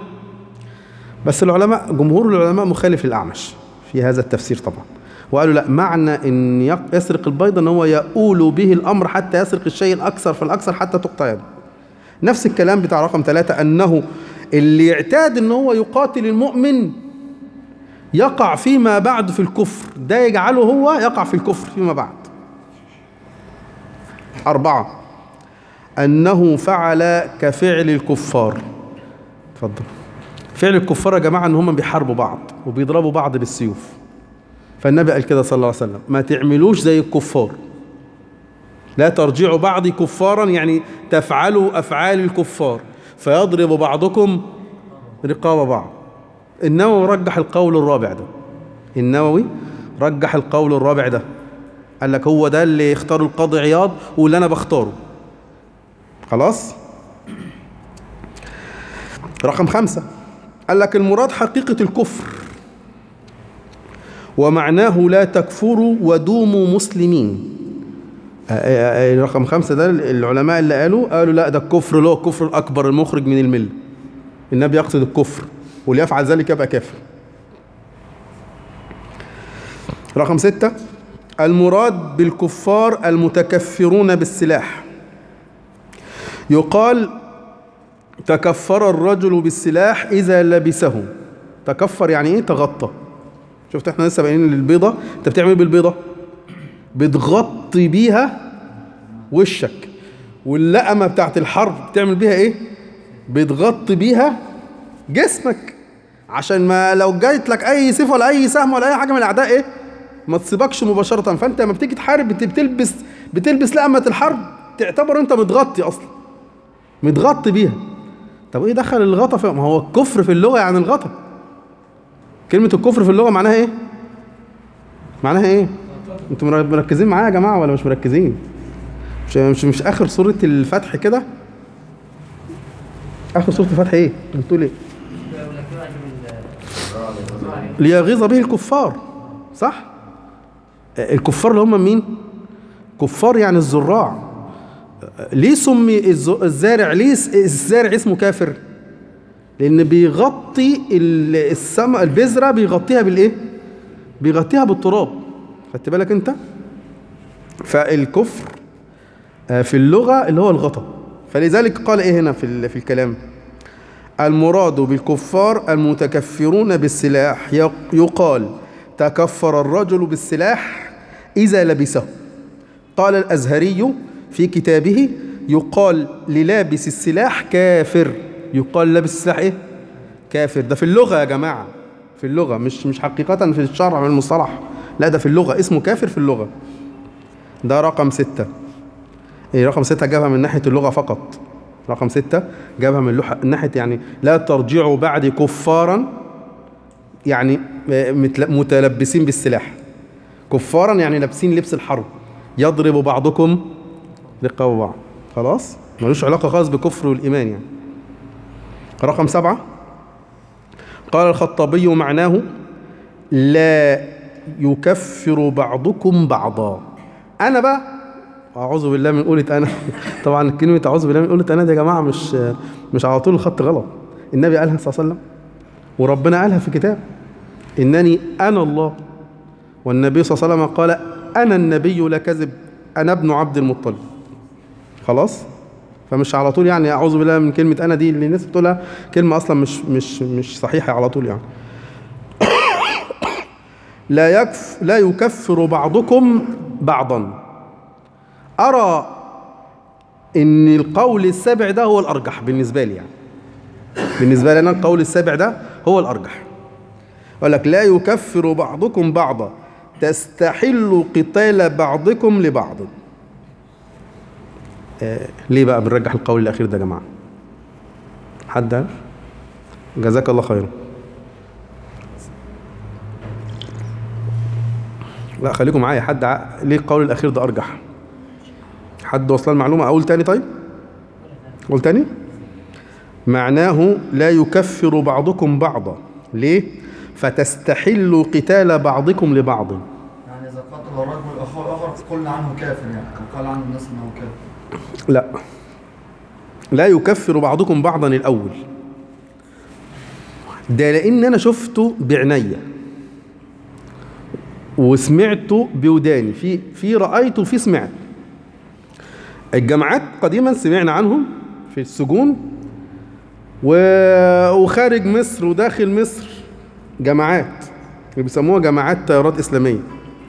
S1: بس العلماء جمهور العلماء مخالف للأعمش في هذا التفسير طبعا وقالوا لا معنى ان يق- يسرق البيضة ان هو يؤول به الامر حتى يسرق الشيء الاكثر فالاكثر حتى تقطع يده نفس الكلام بتاع رقم ثلاثة انه اللي يعتاد ان هو يقاتل المؤمن يقع فيما بعد في الكفر ده يجعله هو يقع في الكفر فيما بعد أربعة أنه فعل كفعل الكفار اتفضل فعل الكفار يا جماعة إن هم بيحاربوا بعض وبيضربوا بعض بالسيوف فالنبي قال كده صلى الله عليه وسلم ما تعملوش زي الكفار لا ترجعوا بعضي كفارا يعني تفعلوا أفعال الكفار فيضرب بعضكم رقاب بعض النووي رجح القول الرابع ده النووي رجح القول الرابع ده قال لك هو ده اللي اختاره القاضي عياض واللي انا بختاره خلاص رقم خمسة قال لك المراد حقيقة الكفر ومعناه لا تكفروا ودوموا مسلمين آه، آه، آه، رقم خمسة ده العلماء اللي قالوا قالوا لا ده الكفر اللي هو الكفر الأكبر المخرج من الملة النبي يقصد الكفر واللي يفعل ذلك يبقى كافر رقم ستة المراد بالكفار المتكفرون بالسلاح يقال تكفر الرجل بالسلاح إذا لبسه تكفر يعني إيه تغطى شفت احنا لسه باينين للبيضة انت بتعمل ايه بالبيضة بتغطي بيها وشك واللقمة بتاعت الحرب بتعمل بيها ايه بتغطي بيها جسمك عشان ما لو جايت لك اي سيف ولا اي سهم ولا اي حاجه من الاعداء ايه ما تصيبكش مباشره فانت لما بتيجي تحارب بت- بتلبس بتلبس لقمه الحرب تعتبر انت متغطي اصلا متغطي بيها طب ايه دخل الغطا في ما هو الكفر في اللغه يعني الغطا كلمه الكفر في اللغه معناها ايه معناها ايه انتوا مر- مركزين معايا يا جماعه ولا مش مركزين مش مش, مش اخر سوره الفتح كده اخر سوره الفتح ايه بتقول ايه ليغيظ به الكفار صح الكفار اللي هم مين كفار يعني الزراع ليه سمي الز- الزارع ليه س- الزارع اسمه كافر لان بيغطي ال- السما البذره بيغطيها بالايه بيغطيها بالتراب خدت بالك انت فالكفر آه، في اللغه اللي هو الغطا فلذلك قال ايه هنا في ال- في الكلام المراد بالكفار المتكفرون بالسلاح يق- يقال تكفر الرجل بالسلاح إذا لبسه قال الأزهري في كتابه يقال للابس السلاح كافر يقال لابس السلاح إيه؟ كافر ده في اللغة يا جماعة في اللغة مش مش حقيقة في الشرع والمصطلح لا ده في اللغة اسمه كافر في اللغة ده رقم ستة إيه رقم ستة جابها من ناحية اللغة فقط رقم ستة جابها من اللح- ناحية يعني لا ترجعوا بعد كفارا يعني متل- متلبسين بالسلاح كفارا يعني لابسين لبس الحرب يضرب بعضكم رقاب بعض خلاص ملوش علاقة خالص بكفر والإيمان يعني رقم سبعة قال الخطابي معناه لا يكفر بعضكم بعضا أنا بقى أعوذ بالله من قولة أنا طبعا كلمة أعوذ بالله من قولة أنا دي يا جماعة مش مش على طول الخط غلط النبي قالها صلى الله عليه وسلم وربنا قالها في كتاب إنني أنا الله والنبي صلى الله عليه وسلم قال أنا النبي لا كذب أنا ابن عبد المطلب خلاص فمش على طول يعني أعوذ بالله من كلمة أنا دي اللي الناس بتقولها كلمة أصلا مش مش مش صحيحة على طول يعني لا يكف لا يكفر بعضكم بعضا أرى إن القول السابع ده هو الأرجح بالنسبة لي يعني بالنسبة لي أنا القول السابع ده هو الأرجح يقول لك لا يكفر بعضكم بعضا تستحل قتال بعضكم لبعض آه ليه بقى بنرجح القول الأخير ده يا جماعة حد عارف جزاك الله خيرا لا خليكم معايا حد ع... ليه القول الأخير ده أرجح حد وصل المعلومة أقول تاني طيب قول تاني معناه لا يكفر بعضكم بعضا ليه فتستحل قتال بعضكم لبعض
S3: يعني اذا قتل الرجل اخوه الاخر قلنا عنه كافر يعني أو قال عنه الناس انه كافر
S1: لا لا يكفر بعضكم بعضا الأول ده لأن أنا شفته بعناية وسمعته بوداني في في رأيته في سمعت الجماعات قديما سمعنا عنهم في السجون و- وخارج مصر وداخل مصر جماعات اللي بيسموها جماعات تيارات إسلامية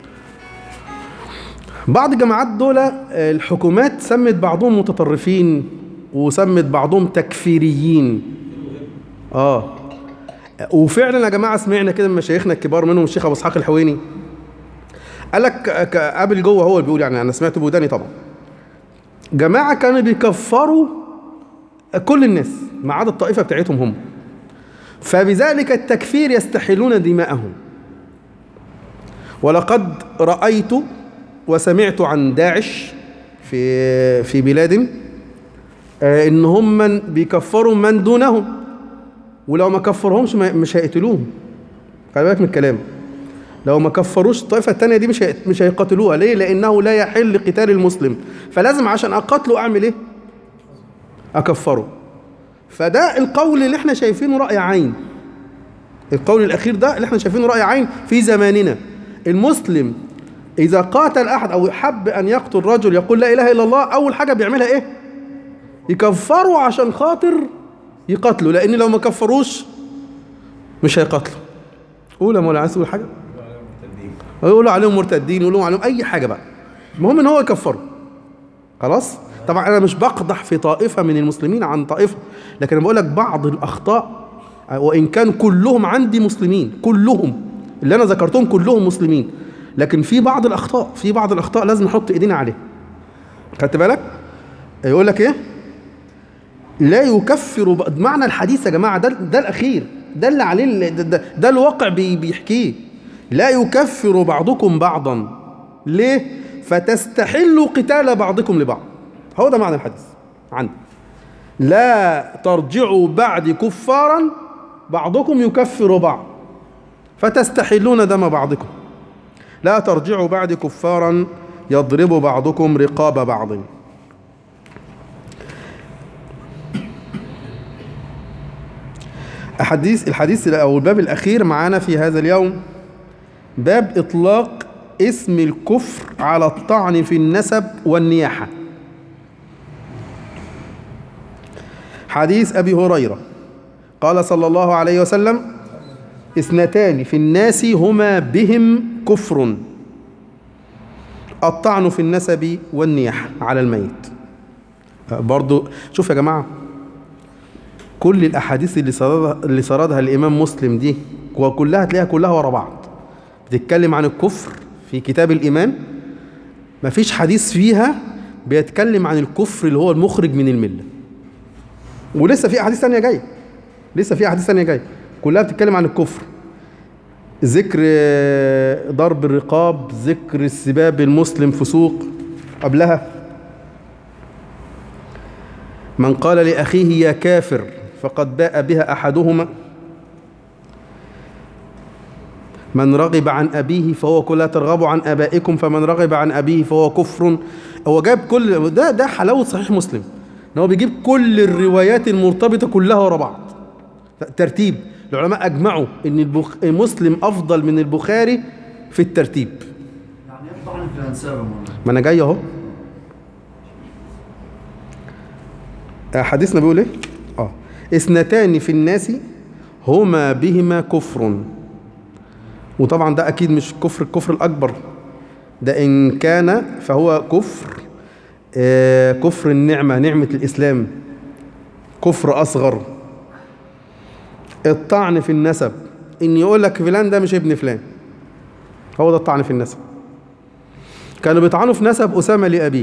S1: بعض الجماعات دول آه، الحكومات سمت بعضهم متطرفين وسمت بعضهم تكفيريين اه وفعلا يا جماعه سمعنا كده من مشايخنا الكبار منهم الشيخ ابو اسحاق الحويني قال لك ك- قابل جوه هو اللي بيقول يعني انا سمعت بوداني طبعا جماعه كانوا بيكفروا كل الناس ما عدا الطائفه بتاعتهم هم فبذلك التكفير يستحلون دماءهم ولقد رأيت وسمعت عن داعش في في بلاد آه، ان هم من بيكفروا من دونهم ولو ما كفرهمش ما- مش هيقتلوهم خلي بالك من الكلام لو ما كفروش الطائفه الثانيه دي مش هي- مش هيقاتلوها ليه لانه لا يحل قتال المسلم فلازم عشان اقاتله اعمل ايه اكفره فده القول اللي احنا شايفينه راي عين القول الاخير ده اللي احنا شايفينه راي عين في زماننا المسلم اذا قاتل احد او حب ان يقتل رجل يقول لا اله الا الله اول حاجه بيعملها ايه يكفروا عشان خاطر يقاتلوا لان لو ما كفروش مش هيقاتلوا قول يا مولانا عايز تقول حاجه يقولوا عليهم مرتدين يقولوا عليهم اي حاجه بقى المهم ان هو يكفروا خلاص طبعا انا مش بقدح في طائفه من المسلمين عن طائفه لكن انا بقول لك بعض الاخطاء وان كان كلهم عندي مسلمين كلهم اللي انا ذكرتهم كلهم مسلمين لكن في بعض الاخطاء في بعض الاخطاء لازم نحط ايدينا عليها خدت بالك يقول لك ايه لا يكفر ب- معنى الحديث يا جماعه ده ده الاخير ده اللي عليه ال- ده, ده, ده الواقع بي بيحكيه لا يكفر بعضكم بعضا ليه فتستحلوا قتال بعضكم لبعض هو ده معنى الحديث عندي لا ترجعوا بعد كفارا بعضكم يكفر بعض فتستحلون دم بعضكم لا ترجعوا بعد كفارا يضرب بعضكم رقاب بعض الحديث الحديث او الباب الاخير معانا في هذا اليوم باب اطلاق اسم الكفر على الطعن في النسب والنياحه حديث ابي هريره قال صلى الله عليه وسلم اثنتان في الناس هما بهم كفر الطعن في النسب والنياحه على الميت برضو شوف يا جماعه كل الاحاديث اللي سردها اللي سردها الامام مسلم دي وكلها تلاقيها كلها ورا بعض بتتكلم عن الكفر في كتاب الايمان مفيش حديث فيها بيتكلم عن الكفر اللي هو المخرج من المله ولسه في احاديث ثانيه جايه لسه في احاديث ثانيه جايه كلها بتتكلم عن الكفر ذكر آه، ضرب الرقاب ذكر السباب المسلم فسوق قبلها من قال لأخيه يا كافر فقد باء بها أحدهما من رغب عن أبيه فهو لا ترغبوا عن آبائكم فمن رغب عن أبيه فهو كفر هو جاب كل ده ده حلاوة صحيح مسلم إن هو بيجيب كل الروايات المرتبطة كلها ورا بعض ترتيب العلماء أجمعوا إن البخ... مسلم أفضل من البخاري في الترتيب
S3: يعني يطعن في الانساب يا مولانا
S1: ما أنا جاي أهو آه، حديثنا بيقول إيه؟ آه اثنتان في الناس هما بهما كفر وطبعا ده أكيد مش كفر الكفر الأكبر ده إن كان فهو كفر آه كفر النعمة نعمة الإسلام كفر أصغر الطعن في النسب إن يقول لك فلان ده مش ابن فلان هو ده الطعن في النسب كانوا بيطعنوا في نسب أسامة لأبيه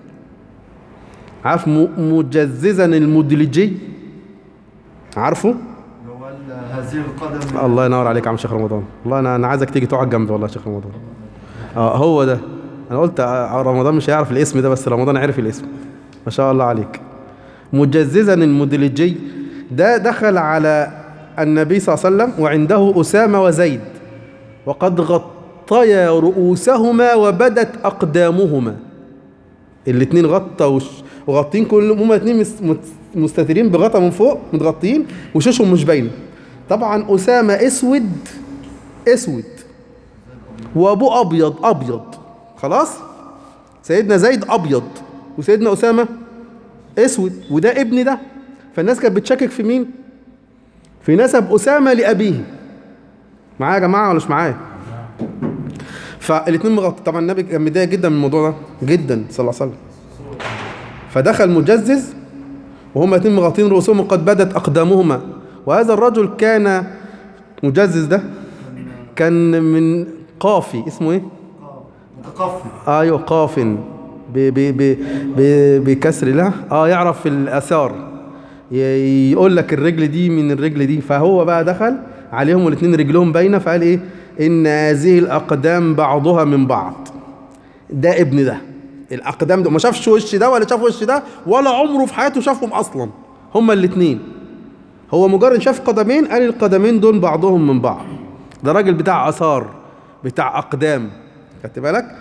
S1: عارف م- مجززا المدلجي عارفه؟
S3: اللي هو ال- هذه القدم
S1: الله ينور عليك يا عم شيخ رمضان والله انا انا عايزك تيجي تقعد جنبي والله يا شيخ رمضان اه هو ده انا قلت آه، رمضان مش هيعرف الاسم ده بس رمضان عرف الاسم ما شاء الله عليك مجززا المدلجي ده دخل على النبي صلى الله عليه وسلم وعنده أسامة وزيد وقد غطيا رؤوسهما وبدت أقدامهما الاثنين غطى وش وغطين كلهم هما الاثنين مس- مت- مستترين بغطا من فوق متغطين وشوشهم مش باينه طبعا اسامه اسود اسود وابوه ابيض ابيض خلاص سيدنا زيد ابيض وسيدنا اسامه اسود وده ابن ده فالناس كانت بتشكك في مين في نسب اسامه لابيه معايا يا جماعه ولا مش معايا فالاثنين مغطى طبعا النبي كان متضايق جدا من الموضوع ده جدا صلى الله عليه وسلم فدخل مجزز وهما الاثنين مغطين رؤوسهم وقد بدت اقدامهما وهذا الرجل كان مجزز ده كان من قافي اسمه ايه؟
S3: متقفل
S1: ايوه قاف ب ب ب ب بكسر له اه يعرف الاثار ي- يقول لك الرجل دي من الرجل دي فهو بقى دخل عليهم والاثنين رجلهم باينه فقال ايه ان هذه الاقدام بعضها من بعض ده ابن ده الاقدام ده ما شافش وش ده ولا شاف وش ده ولا عمره في حياته شافهم اصلا هما الاثنين هو مجرد شاف قدمين قال القدمين دول بعضهم من بعض ده راجل بتاع اثار بتاع اقدام خدت بالك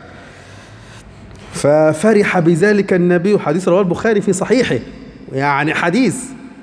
S1: ففرح بذلك النبي حديث رواه البخاري في صحيحه يعني حديث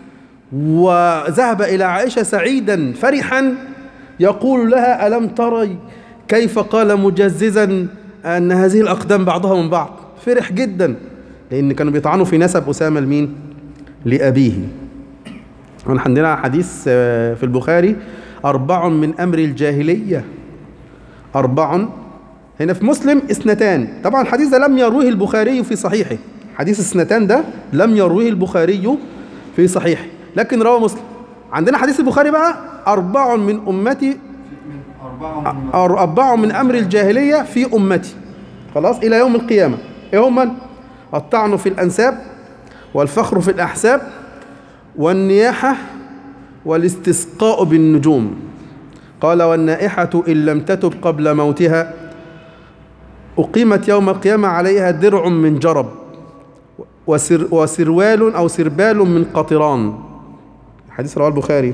S1: وذهب إلى عائشة سعيدا فرحا يقول لها ألم تري كيف قال مجززا أن هذه الأقدام بعضها من بعض فرح جدا لأن كانوا بيطعنوا في نسب أسامة لمين لأبيه احنا عندنا حديث آه، في البخاري أربع من أمر الجاهلية أربع هنا في مسلم اثنتان طبعا الحديث ده لم يرويه البخاري في صحيحه حديث اثنتان ده لم يرويه البخاري في صحيحه لكن رواه مسلم عندنا حديث البخاري بقى أربع من أمتي
S3: من أربعة من
S1: أر- أربع من أمر الجاهلية في أمتي خلاص إلى يوم القيامة إيه هم الطعن في الأنساب والفخر في الأحساب والنياحة والاستسقاء بالنجوم قال والنائحة إن لم تتب قبل موتها أقيمت يوم القيامة عليها درع من جرب وسر وسروال أو سربال من قطران حديث رواه البخاري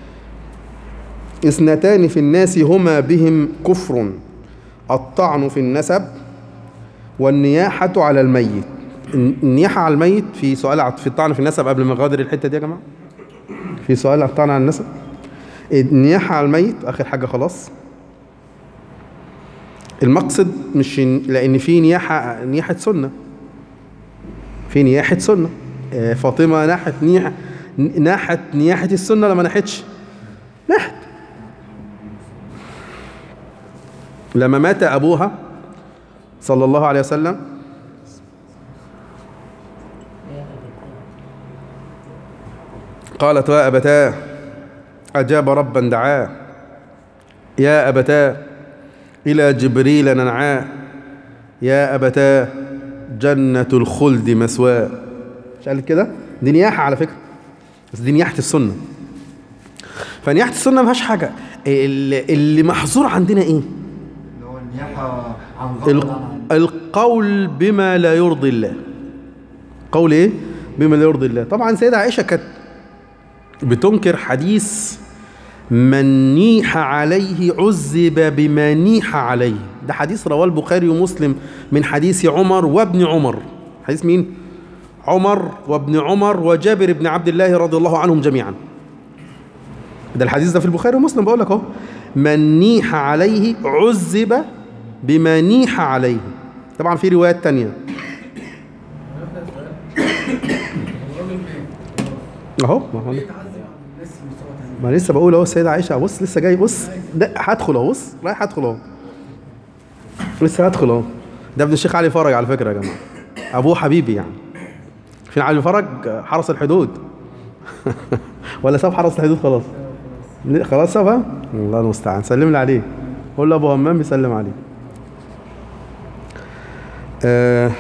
S1: اثنتان في الناس هما بهم كفر الطعن في النسب والنياحة على الميت النياحة على الميت في سؤال ع- في الطعن في النسب قبل ما نغادر الحتة دي يا جماعة في سؤال على الطعن على النسب النياحة على الميت آخر حاجة خلاص المقصد مش إن- لأن في نياحة نياحة سنة في نياحة سنة آه، فاطمة ناحت نياحة ناحت نياحة السنة لما ناحتش ناحت لما مات أبوها صلى الله عليه وسلم قالت يا أبتاه أجاب ربا دعاه يا أبتاه إلى جبريل ننعاه يا أبتاه جنة الخلد مسواه مش قال كده دي نياحة على فكرة بس دي نياحة السنة فنياحة السنة ما فيهاش حاجة ال- اللي محظور عندنا ايه
S3: اللي هو النياحة عن غضب
S1: ال-
S3: عن
S1: القول بما لا يرضي الله قول ايه بما لا يرضي الله طبعا سيدة عائشة كانت بتنكر حديث من نيح عليه عذب بما نيح عليه ده حديث رواه البخاري ومسلم من حديث عمر وابن عمر حديث مين عمر وابن عمر وجابر بن عبد الله رضي الله عنهم جميعا ده الحديث ده في البخاري ومسلم بقول لك اهو من نيح عليه عذب بما نيح عليه طبعا في روايات تانية اهو ما هو ما لسه بقول اهو السيدة عائشة بص لسه جاي بص ده هدخل اهو بص رايح هدخل اهو لسه هدخل اهو ده ابن الشيخ علي فرج على فكرة يا جماعة ابوه حبيبي يعني فين علي فرج حرس الحدود ولا ساب حرس الحدود خلاص لا، خلاص سابها الله المستعان سلم لي عليه قول له ابو همام بيسلم عليه آه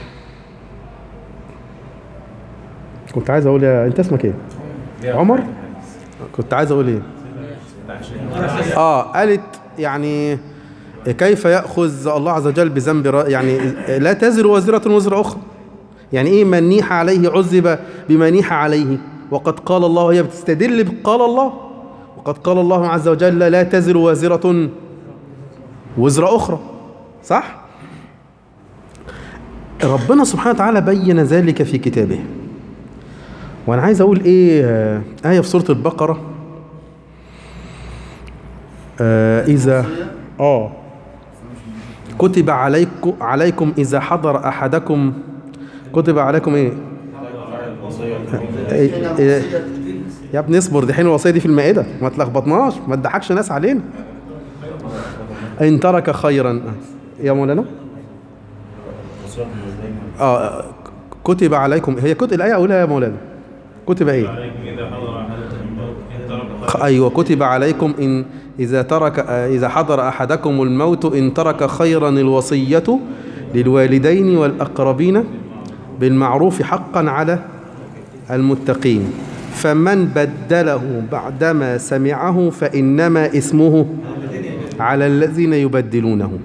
S1: كنت عايز اقول يا انت اسمك ايه عمر كنت عايز اقول ايه اه قالت يعني كيف ياخذ الله عز وجل بذنب را- يعني لا تزر وازره وزر اخرى يعني ايه من نيح عليه عذب بما نيح عليه وقد قال الله هي بتستدل بقال الله وقد قال الله عز وجل لا تزر وازرة وزر أخرى صح؟ ربنا سبحانه وتعالى بين ذلك في كتابه وأنا عايز أقول إيه آه، آية في سورة البقرة آه إذا آه كتب عليكم عليكم إذا حضر أحدكم كتب عليكم إيه؟ إيه- إيه- يا ابني اصبر دي حين الوصيه دي في المائده ما تلخبطناش ما تضحكش ناس علينا ان ترك خيرا يا مولانا اه كتب عليكم هي كتب الايه اقولها يا مولانا كتب ايه خ- ايوه كتب عليكم ان اذا ترك آه، اذا حضر احدكم الموت ان ترك خيرا الوصيه للوالدين والاقربين بالمعروف حقا على المتقين فمن بدله بعدما سمعه فإنما اسمه على الذين يبدلونه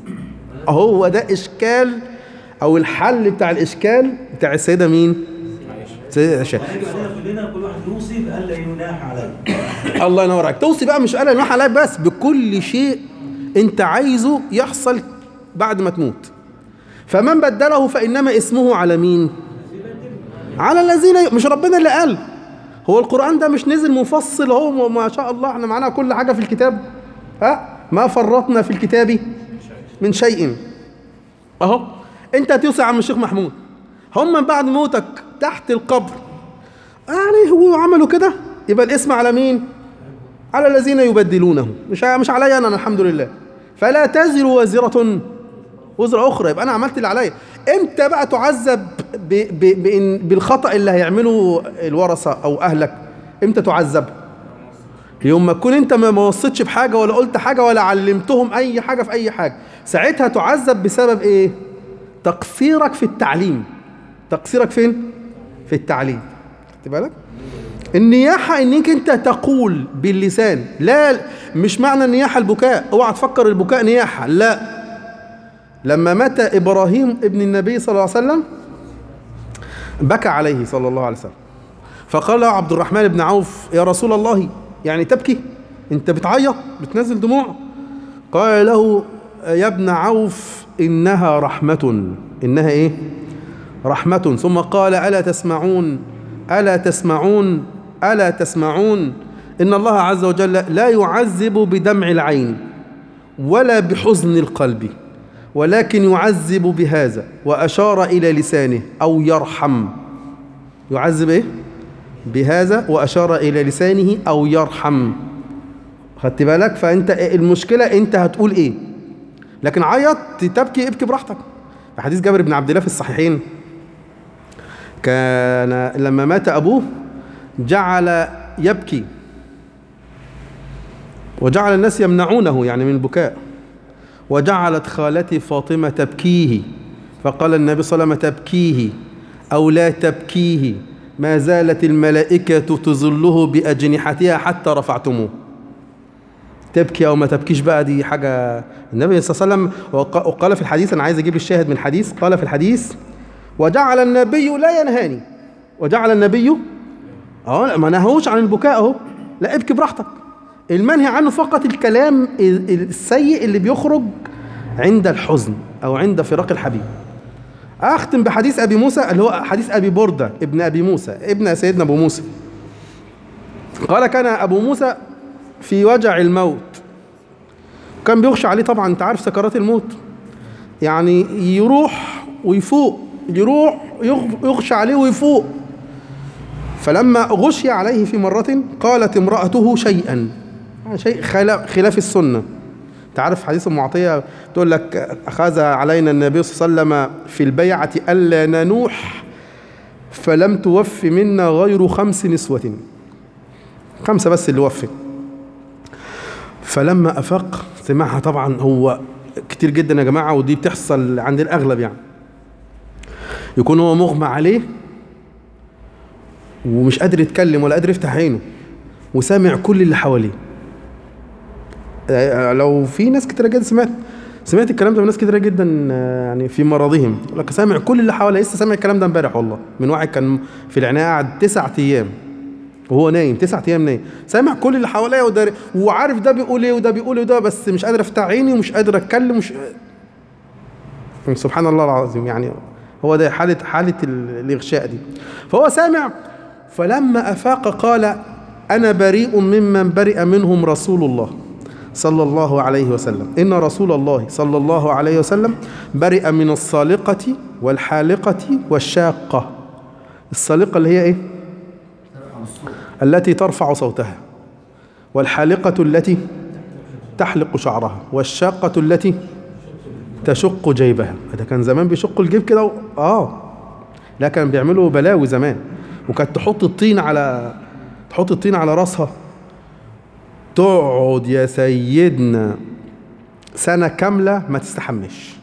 S1: هو ده إشكال أو الحل بتاع الإشكال بتاع السيدة مين؟ سيدة عائشة
S6: كلنا كل واحد يوصي بألا يناح عليه
S1: الله ينور عليك توصي بقى مش قال ينوح عليك بس بكل شيء انت عايزه يحصل بعد ما تموت فمن بدله فإنما اسمه على مين على الذين ي... مش ربنا اللي قال هو القرآن ده مش نزل مفصل هو ما شاء الله احنا معانا كل حاجة في الكتاب ها ما فرطنا في الكتاب من شيء اهو انت هتوصي يا عم الشيخ محمود هم من بعد موتك تحت القبر يعني هو عملوا كده يبقى الاسم على مين على الذين يبدلونه مش مش عليا انا الحمد لله فلا تزر وازرة وزر اخرى يبقى انا عملت اللي عليا امتى بقى تعذب ب ب بإن بالخطأ اللي هيعمله الورثة او اهلك امتى تعذب يوم ما تكون انت ما ما وصيتش بحاجه ولا قلت حاجه ولا علمتهم اي حاجه في اي حاجه ساعتها تعذب بسبب ايه تقصيرك في التعليم تقصيرك فين في التعليم خدت بالك النياحة انك انت تقول باللسان لا مش معنى النياحة البكاء اوعى تفكر البكاء نياحة لا لما مات ابراهيم ابن النبي صلى الله عليه وسلم بكى عليه صلى الله عليه وسلم فقال له عبد الرحمن بن عوف يا رسول الله يعني تبكي انت بتعيط بتنزل دموع قال له يا ابن عوف انها رحمة انها ايه رحمة ثم قال ألا تسمعون ألا تسمعون ألا تسمعون إن الله عز وجل لا يعذب بدمع العين ولا بحزن القلب ولكن يعذب بهذا وأشار إلى لسانه أو يرحم يعذب إيه؟ بهذا وأشار إلى لسانه أو يرحم خدت بالك فأنت المشكلة أنت هتقول إيه لكن عيط تبكي ابكي براحتك في حديث جابر بن عبد الله في الصحيحين كان لما مات أبوه جعل يبكي وجعل الناس يمنعونه يعني من البكاء وجعلت خالتي فاطمة تبكيه فقال النبي صلى الله عليه وسلم تبكيه أو لا تبكيه ما زالت الملائكة تظله بأجنحتها حتى رفعتموه تبكي او ما تبكيش بقى دي حاجه النبي صلى الله عليه وسلم وق- وقال في الحديث انا عايز اجيب الشاهد من الحديث قال في الحديث وجعل النبي لا ينهاني وجعل النبي اه ما نهوش عن البكاء اهو لا ابكي براحتك المنهي عنه فقط الكلام ال- ال- السيء اللي بيخرج عند الحزن او عند فراق الحبيب اختم بحديث ابي موسى اللي هو حديث ابي برده ابن ابي موسى ابن سيدنا ابو موسى قال كان ابو موسى في وجع الموت كان بيخشى عليه طبعا انت عارف سكرات الموت يعني يروح ويفوق يروح يغ- يغشى عليه ويفوق فلما غشي عليه في مرة قالت امرأته شيئا شيء خلاف, خلاف السنة انت عارف حديث ام عطية تقول لك أخذ علينا النبي صلى الله عليه وسلم في البيعة ألا ننوح فلم توف منا غير خمس نسوة خمسة بس اللي وفت فلما أفاق سمعها طبعا هو كتير جدا يا جماعة ودي بتحصل عند الأغلب يعني يكون هو مغمى عليه ومش قادر يتكلم ولا قادر يفتح عينه وسامع كل اللي حواليه آه، لو في ناس كتيرة جدا سمعت سمعت الكلام ده من ناس كتيرة جدا آه، يعني في مرضهم يقول لك سامع كل اللي حواليه لسه سامع الكلام ده امبارح والله من واحد كان في العناية قعد تسعة أيام وهو نايم تسعة أيام نايم سامع كل اللي حواليه وده وعارف ده بيقول ايه وده بيقول ايه وده بس مش قادر افتح عيني ومش قادر اتكلم مش سبحان الله العظيم يعني هو ده حالة حالة ال- الإغشاء دي فهو سامع فلما أفاق قال أنا بريء ممن برئ منهم رسول الله صلى الله عليه وسلم إن رسول الله صلى الله عليه وسلم برئ من الصالقة والحالقة والشاقة الصالقة اللي هي إيه؟ التي ترفع صوتها والحالقة التي تحلق شعرها والشاقة التي تشق جيبها ده كان زمان بيشقوا الجيب كده و... اه لا كان بيعملوا بلاوي زمان وكانت تحط الطين على تحط الطين على راسها تقعد يا سيدنا سنة كاملة ما تستحمش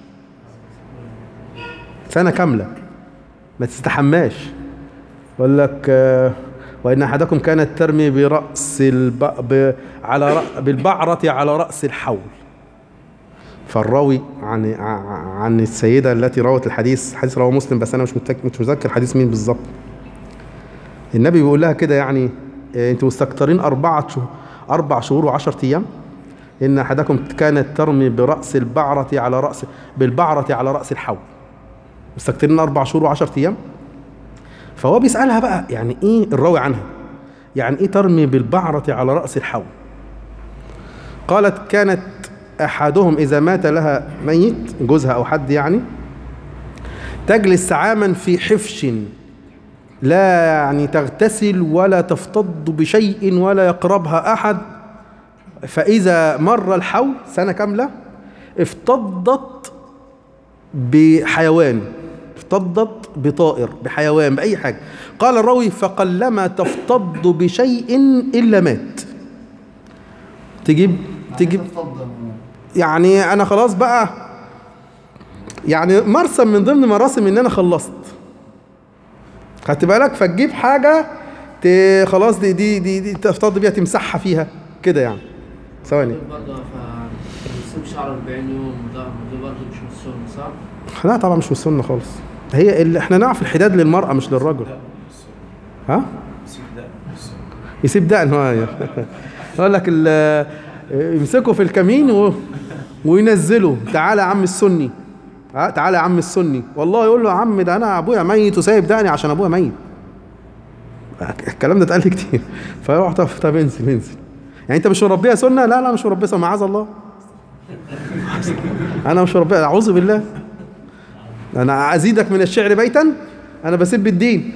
S1: سنة كاملة ما تستحماش يقول لك آه، وإن أحدكم كانت ترمي برأس الب... ب... على رأ... بالبعرة على رأس الحول فالراوي عن ع- عن السيدة التي روت الحديث حديث رواه مسلم بس أنا مش متك... مش متذكر حديث مين بالظبط النبي بيقول لها كده يعني إيه، انتوا مستكترين أربعة شهور أربع شهور وعشرة أيام إن أحدكم كانت ترمي برأس البعرة على رأس بالبعرة على رأس الحول مستكترين أربع شهور وعشرة أيام فهو بيسألها بقى يعني إيه الراوي عنها يعني إيه ترمي بالبعرة على رأس الحول قالت كانت أحدهم إذا مات لها ميت جوزها أو حد يعني تجلس عاما في حفش لا يعني تغتسل ولا تفتض بشيء ولا يقربها أحد فإذا مر الحول سنة كاملة افتضت بحيوان افتضت بطائر بحيوان بأي حاجة قال الراوي فقلما تفتض بشيء إلا مات تجيب تجيب
S3: تفضل
S1: يعني انا خلاص بقى يعني مرسم من ضمن مراسم ان انا خلصت خدت بالك فتجيب حاجه ت... خلاص دي دي دي, دي تفتض بيها تمسحها فيها كده يعني ثواني
S5: برضه فنسيب شعر 40 يوم ده ده برضه مش من السنة صح؟
S1: لا طبعا مش من السنه خالص هي اللي احنا نعرف الحداد للمراه مش للرجل ها يسيب دقن هو يقول لك ال- يمسكوا في الكمين و... وينزلوا تعالى يا عم السني ها تعالى يا عم السني والله يقول له يا عم ده انا ابويا ميت وسايب دقني عشان ابويا ميت الكلام ده اتقال لي كتير فيروح طب طب انزل انزل يعني انت مش مربيها سنه لا لا مش مربيها سنه معاذ الله انا مش مربيها اعوذ بالله انا ازيدك من الشعر بيتا انا بسب الدين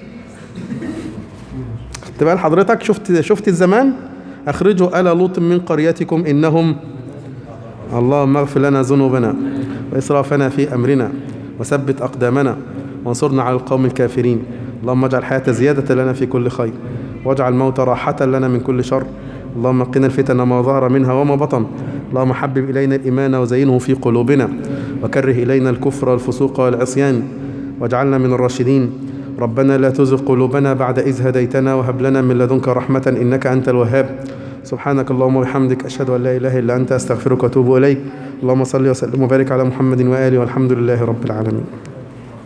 S1: خدت بال حضرتك شفت شفت الزمان اخرجوا ال لوط من قريتكم انهم اللهم اغفر لنا ذنوبنا واسرافنا في امرنا وثبت اقدامنا وانصرنا على القوم الكافرين اللهم اجعل الحياه زياده لنا في كل خير واجعل الموت راحه لنا من كل شر اللهم قنا الفتن ما ظهر منها وما بطن اللهم حبب الينا الايمان وزينه في قلوبنا وكره الينا الكفر والفسوق والعصيان واجعلنا من الراشدين ربنا لا تزغ قلوبنا بعد إذ هديتنا وهب لنا من لدنك رحمة إنك أنت الوهاب سبحانك اللهم وبحمدك أشهد أن لا إله إلا أنت أستغفرك وأتوب إليك اللهم صل وسلم وبارك على محمد وآله والحمد لله رب العالمين